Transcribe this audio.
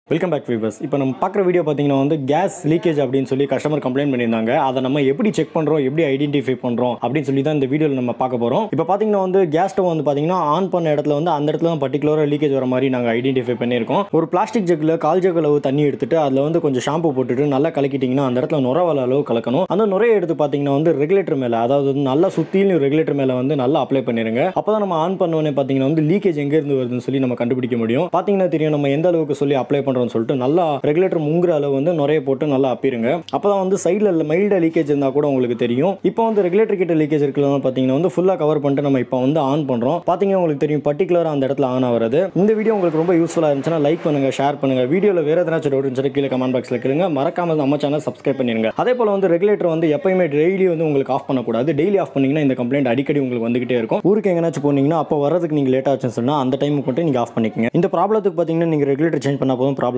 welcome back viewers இப்போ நம்ம பார்க்குற வீடியோ பார்த்தீங்கன்னா வந்து கேஸ் லீக்கேஜ் அப்படின்னு சொல்லி கஸ்டமர் கம்ப்ளைண்ட் பண்ணியிருந்தாங்க அதை நம்ம எப்படி செக் பண்ணுறோம் எப்படி ஐடென்டிஃபை பண்ணுறோம் அப்படின்னு சொல்லி தான் இந்த வீடியோவில் நம்ம பார்க்க போகிறோம் இப்போ பார்த்தீங்கன்னா வந்து கேஸ் ஸ்டவ் வந்து பார்த்தீங்கன்னா ஆன் பண்ண இடத்துல வந்து அந்த இடத்துல தான் பர்டிகுலராக லீக்கேஜ் வர மாதிரி நாங்கள் ஐடென்டிஃபை பண்ணியிருக்கோம் ஒரு பிளாஸ்டிக் ஜக்கில் கால் ஜக் அளவு தண்ணி எடுத்துட்டு அதில் வந்து கொஞ்சம் ஷாம்பு போட்டுட்டு நல்லா கலக்கிட்டிங்கன்னா அந்த இடத்துல நுர வர அளவு கலக்கணும் அந்த நுரையை எடுத்து பார்த்தீங்கன்னா வந்து ரெகுலேட்டர் மேலே அதாவது வந்து நல்லா சுற்றிலும் ரெகுலேட்டர் மேலே வந்து நல்லா அப்ளை பண்ணிருங்க அப்போ தான் நம்ம ஆன் பண்ணோன்னே பார்த்தீங்கன்னா வந்து லீக்கேஜ் எங்கேருந்து வருதுன்னு சொல்லி நம்ம கண்டுபிடிக்க முடியும் பார்த்தீங்கன்னா தெரியும் நம்ம எந்த அளவுக்கு சொல்லி அப்ளை பண்ணுறோம்னு சொல்லிட்டு நல்லா ரெகுலேட்டர் முங்குற அளவு வந்து நுரைய போட்டு நல்லா அப்பிருங்க அப்போ தான் வந்து சைடில் மைல்டாக லீக்கேஜ் இருந்தால் கூட உங்களுக்கு தெரியும் இப்போ வந்து ரெகுலேட்டர் கிட்ட லீக்கேஜ் இருக்கலாம் பார்த்தீங்கன்னா வந்து ஃபுல்லாக கவர் பண்ணிட்டு நம்ம இப்போ வந்து ஆன் பண்ணுறோம் பார்த்தீங்கன்னா உங்களுக்கு தெரியும் பர்டிகுலராக அந்த இடத்துல ஆன் ஆகிறது இந்த வீடியோ உங்களுக்கு ரொம்ப யூஸ்ஃபுல்லாக இருந்துச்சுன்னா லைக் பண்ணுங்க ஷேர் பண்ணுங்க வீடியோவில் வேறு எதனாச்சும் டவுட் இருந்துச்சு கீழே கமெண்ட் பாக்ஸில் கேளுங்க மறக்காம நம்ம சேனல் சப்ஸ்கிரைப் பண்ணிருங்க அதே போல் வந்து ரெகுலேட்டர் வந்து எப்பயுமே டெய்லி வந்து உங்களுக்கு ஆஃப் பண்ணக்கூடாது டெய்லி ஆஃப் பண்ணீங்கன்னா இந்த கம்ப்ளைண்ட் அடிக்கடி உங்களுக்கு வந்துகிட்டே இருக்கும் ஊருக்கு எங்கேனாச்சும் போனீங்கன்னா அப்போ வரதுக்கு நீங்கள் லேட் ஆச்சுன்னு சொன்னால் அந்த டைமுக்கு மட்டும் நீங்கள் ஆஃப் பண்ணிக்கங்க இந்த ப்ராப்ளத்துக்கு பார்த்தீங்கன்னா நீங்கள் ரெகுலேட்டர் சேஞ்ச் பண்ணால் போதும் ப்ராப்ளம்